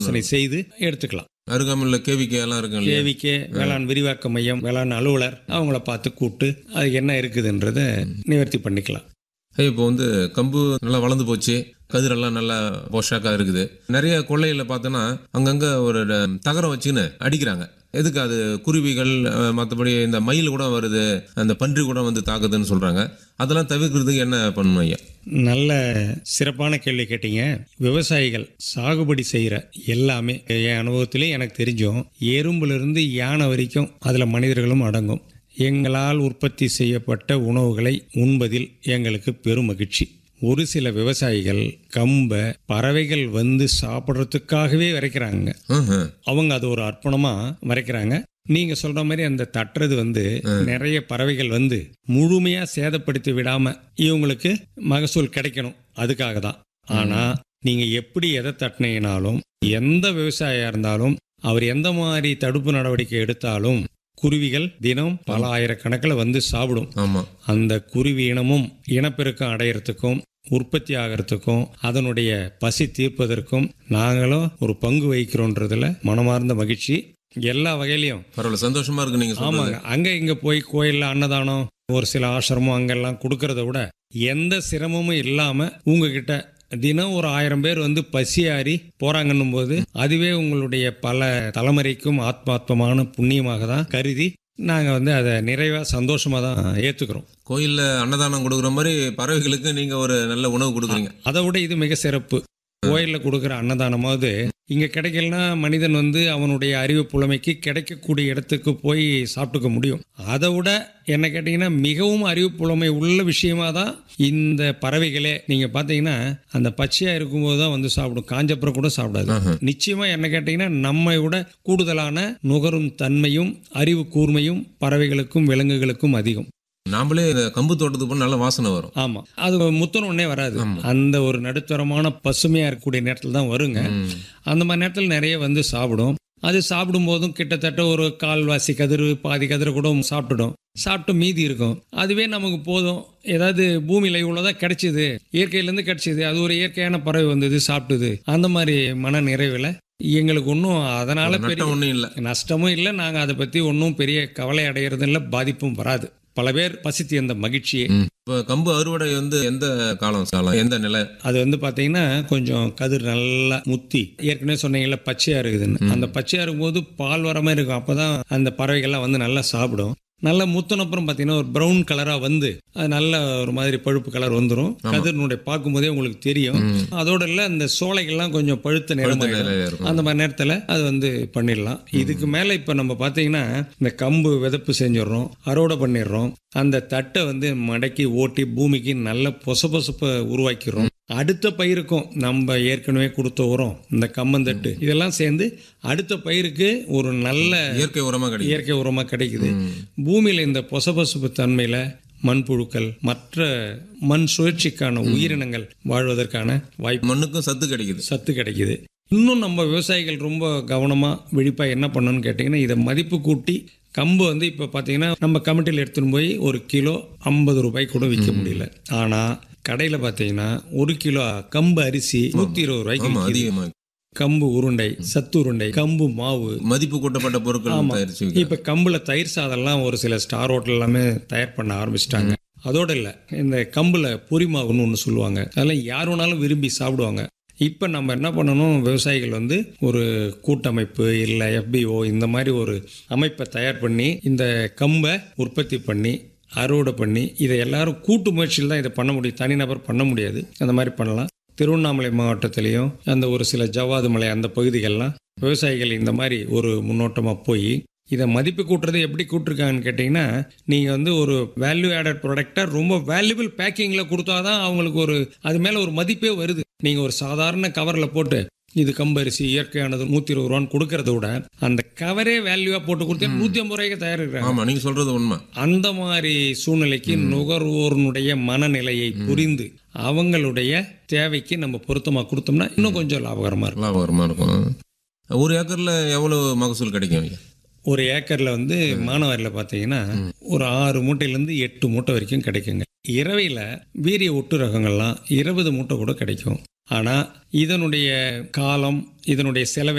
யோசனை செய்து எடுத்துக்கலாம் அருகாமையில் கேவிகே எல்லாம் இருக்கு இல்லையா கேவிகே வேளாண் விரிவாக்க மையம் வேளாண் அலுவலர் அவங்கள பார்த்து கூப்பிட்டு அது என்ன இருக்குதுன்றத நிவர்த்தி பண்ணிக்கலாம் ஐயா, இப்போ வந்து கம்பு நல்லா வளர்ந்து போச்சு கதிரெல்லாம் நல்லா போஷாக்கா இருக்குது நிறைய கொள்ளையில பார்த்தோன்னா அங்கங்க ஒரு ட- தகரம் வச்சுன்னு அடிக்கிறாங்க எதுக்கு அது குருவிகள் அஹ், மற்றபடி இந்த மயில் கூட வருது அந்த பன்றி கூட வந்து தாக்குதுன்னு சொல்றாங்க அதெல்லாம் தவிர்க்கிறதுக்கு என்ன பண்ணணும் ஐயா நல்ல சிறப்பான கேள்வி கேட்டீங்க விவசாயிகள் சாகுபடி செய்கிற எல்லாமே என் அனுபவத்திலே எனக்கு தெரிஞ்சோம் எறும்புலேருந்து யானை வரைக்கும் அதில் மனிதர்களும் அடங்கும் எங்களால் உற்பத்தி செய்யப்பட்ட உணவுகளை உண்பதில் எங்களுக்கு பெரும் மகிழ்ச்சி ஒரு சில விவசாயிகள் கம்பை பறவைகள் வந்து சாப்பிட்றதுக்காகவே விரைக்கிறாங்க ம்ஹும். அவங்க அது ஒரு அர்ப்பணமா வரைக்கிறாங்க நீங்க சொல்ற மாதிரி அந்த தட்டுறது வந்து நிறைய பறவைகள் வந்து முழுமையா சேதப்படுத்தி விடாம இவங்களுக்கு மகசூல் கிடைக்கணும் அதுக்காக தான் ஆனா நீங்க எப்படி எதை தட்டினீங்கனாலும் எந்த விவசாயியா இருந்தாலும் அவர் எந்த மாதிரி தடுப்பு நடவடிக்கை எடுத்தாலும் குருவிகள் தினம் பல ஆயிரக்கணக்கில் வந்து சாப்பிடும் ஆமா அந்த குருவி இனமும் இனப்பெருக்கம் அடையிறதுக்கும் உற்பத்தி ஆகிறதுக்கும் அதனுடைய பசி தீர்ப்பதற்கும் நாங்களும் ஒரு பங்கு வகிக்கிறோன்றதுல மனமார்ந்த மகிழ்ச்சி எல்லா வகையிலையும் பரவாயில்ல சந்தோஷமா இருக்கு நீங்க சொல்றது ஆமாங்க அங்க இங்க போய் கோயில்ல அன்னதானம் ஒரு சில ஆசிரமம் அங்கெல்லாம் கொடுக்கறத விட எந்த சிரமமும் இல்லாம உங்ககிட்ட தினம் ஒரு ஆயிரம் பேர் வந்து பசியாறி போறாங்கன்னும் போது அதுவே உங்களுடைய பல தலைமுறைக்கும் ஆத்மாத்மமான புண்ணியமாக தான் கருதி நாங்க வந்து அதை நிறைவா சந்தோஷமா தான் ஏத்துக்கிறோம் கோயில்ல அன்னதானம் கொடுக்குற மாதிரி பறவைகளுக்கு நீங்க ஒரு நல்ல உணவு கொடுக்குறீங்க அதை விட இது மிக சிறப்பு கோயில்ல கொடுக்குற அன்னதானமாவது இங்க கிடைக்கலனா மனிதன் வந்து அவனுடைய அறிவு புலமைக்கு கிடைக்கக்கூடிய இடத்துக்கு போய் சாப்பிட்டுக்க முடியும் அதை விட என்ன கேட்டீங்கன்னா மிகவும் அறிவு புலமை உள்ள விஷயமா தான் இந்த பறவைகளே நீங்க பாத்தீங்கன்னா அந்த பச்சையா இருக்கும்போது தான் வந்து சாப்பிடும் காஞ்சப்புறம் கூட சாப்பிடாது நிச்சயமா என்ன கேட்டீங்கன்னா நம்மை விட கூடுதலான நுகரும் தன்மையும் அறிவு கூர்மையும் பறவைகளுக்கும் விலங்குகளுக்கும் அதிகம் நாமளே இந்த கம்பு தோட்டத்துக்கு போனா நல்ல வாசனை வரும் ஆமா அது முத்தன உடனே வராது அந்த ஒரு நடுத்தரமான பசுமையா இருக்கக்கூடிய நேரத்தில் தான் வருங்க அந்த மாதிரி நேரத்தில் நிறைய வந்து சாப்பிடும் அது சாப்பிடும் போதும் கிட்டத்தட்ட ஒரு கால்வாசி கதிர் பாதி கதிர் கூட சாப்பிட்டுடும் சாப்பிட்டு மீதி இருக்கும் அதுவே நமக்கு போதும் ஏதாவது பூமியில இவ்வளவுதான் கிடைச்சிது இயற்கையிலேருந்து கிடைச்சிது அது ஒரு இயற்கையான பறவை வந்தது சாப்பிட்டது அந்த மாதிரி மன நிறைவில் எங்களுக்கு ஒன்றும் அதனால பெரிய நட்டம் ஒண்ணும் இல்ல நஷ்டமும் இல்லை நாங்கள் அதை பற்றி ஒன்றும் பெரிய கவலை அடையிறதும் இல்லை பாதிப்பும் வராது பல பேர் பசித்து அந்த மகிழ்ச்சியை இப்ப கம்பு அறுவடை வந்து எந்த காலம் காலம் எந்த நிலை அது வந்து பார்த்தீங்கன்னா கொஞ்சம் கதிர் நல்லா முத்தி ஏற்கனவே சொன்னீங்கல்ல பச்சையா இருக்குதுன்னு அந்த பச்சையா இருக்கும்போது பால் வர மாதிரி இருக்கும் அப்பதான் அந்த பறவைகள்லாம் வந்து நல்லா சாப்பிடும் நல்லா முத்தின அப்புறம் பார்த்தீங்கன்னா ஒரு ப்ரௌன் கலரா வந்து அது நல்ல ஒரு மாதிரி பழுப்பு கலர் வந்துடும் கதிரினுடைய பார்க்கும்போதே உங்களுக்கு தெரியும் அதோட இல்ல இந்த சோலைகள்லாம் கொஞ்சம் பழுத்த நிறமாயிடும் நிலையில இருக்கும் அந்த மாதிரி நேரத்தில் அது வந்து பண்ணிடலாம் இதுக்கு மேலே இப்போ நம்ம பார்த்தீங்கன்னா இந்த கம்பு விதப்பு செஞ்சிடுறோம் அறுவடை பண்ணிடுறோம் அந்த தட்டை வந்து மடக்கி ஓட்டி பூமிக்கு நல்ல பொசபொசப்பை உருவாக்கிடுறோம் அடுத்த பயிருக்கும் நம்ம ஏற்கனவே கொடுத்த உரம் இந்த கம்மந்தட்டு இதெல்லாம் சேர்ந்து அடுத்த பயிருக்கு ஒரு நல்ல இயற்கை உரமா கிடைக்கும் இயற்கை உரமாக கிடைக்குது பூமியில் இந்த பொசபொசப்பு தன்மையில் மண்புழுக்கள் மற்ற மண் சுழற்சிக்கான உயிரினங்கள் வாழ்வதற்கான வாய்ப்பு மண்ணுக்கும் சத்து கிடைக்குது சத்து கிடைக்குது இன்னும் நம்ம விவசாயிகள் ரொம்ப கவனமாக விழிப்பாக என்ன பண்ணணும்னு கேட்டிங்கன்னா இதை மதிப்பு கூட்டி கம்பு வந்து இப்போ பார்த்தீங்கன்னா நம்ம கமிட்டியில் எடுத்துன்னு போய் ஒரு கிலோ ஐம்பது ரூபாய் கூட விற்க முடியல ஆனால் கடையில் பார்த்தீங்கன்னா ஒரு கிலோ கம்பு அரிசி நூற்றி இருபது ரூபாய்க்கு ஆமா விக்குது. அதிகமா கம்பு உருண்டை சத்து உருண்டை கம்பு மாவு மதிப்பு கூட்டப்பட்ட பொருட்கள் தயாரிச்சு விற்க இப்போ கம்புல தயிர் சாதம்லாம் ஒரு சில ஸ்டார் ஹோட்டல் எல்லாமே தயார் பண்ண ஆரம்பிச்சிட்டாங்க அதோட இல்லை இந்த கம்புல பொரி மாவுன்னு ஒன்று சொல்லுவாங்க அதெல்லாம் யார் வேணாலும் விரும்பி சாப்பிடுவாங்க இப்போ நம்ம என்ன பண்ணணும் விவசாயிகள் வந்து ஒரு கூட்டமைப்பு இல்லை எஃபிஓ இந்த மாதிரி ஒரு அமைப்பை தயார் பண்ணி இந்த கம்பை உற்பத்தி பண்ணி அறுவடை பண்ணி இதை எல்லாரும் கூட்டு முயற்சியில் தான் இதை பண்ண முடியும் தனிநபர் பண்ண முடியாது அந்த மாதிரி பண்ணலாம் திருவண்ணாமலை மாவட்டத்திலையும் அந்த ஒரு சில ஜவ்வாது மலை அந்த பகுதிகள்லாம் விவசாயிகள் இந்த மாதிரி ஒரு முன்னோட்டமாக போய் இதை மதிப்பு கூட்டுறது எப்படி கூட்டிருக்காங்கன்னு கேட்டிங்கன்னா நீங்கள் வந்து ஒரு வேல்யூ ஆடட் ப்ராடக்டை ரொம்ப வேல்யூபிள் பேக்கிங்கில் கொடுத்தாதான் அவங்களுக்கு ஒரு அது மேலே ஒரு மதிப்பே வருது நீங்கள் ஒரு சாதாரண கவரில் போட்டு இது கம்பரிசி இயற்கையானது நூற்றி இருபது ரூபான்னு கொடுக்கறத விட அந்த கவரே வேல்யூவாக போட்டு கொடுத்தா நூற்றி ஐம்பது ரூபாய்க்கு தயாரிக்கிறாங்க ஆமா நீங்க சொல்றது உண்மை அந்த மாதிரி சூழ்நிலைக்கு நுகர்வோருனுடைய மனநிலையை புரிந்து அவங்களுடைய தேவைக்கு நம்ம பொருத்தமாக கொடுத்தோம்னா இன்னும் கொஞ்சம் லாபகரமாக இருக்கும் லாபகரமா இருக்கும் ஒரு ஏக்கர்ல எவ்வளவு மகசூல் கிடைக்கும் ஐயா ஒரு ஏக்கரில் வந்து மானவாரியில் பார்த்தீங்கன்னா ஒரு ஆறு மூட்டையிலேருந்து எட்டு மூட்டை வரைக்கும் கிடைக்குங்க இரவையில் வீரிய ஒட்டு ரகங்கள்லாம் இருபது மூட்டை கூட கிடைக்கும் ஆனால் இதனுடைய காலம் இதனுடைய செலவு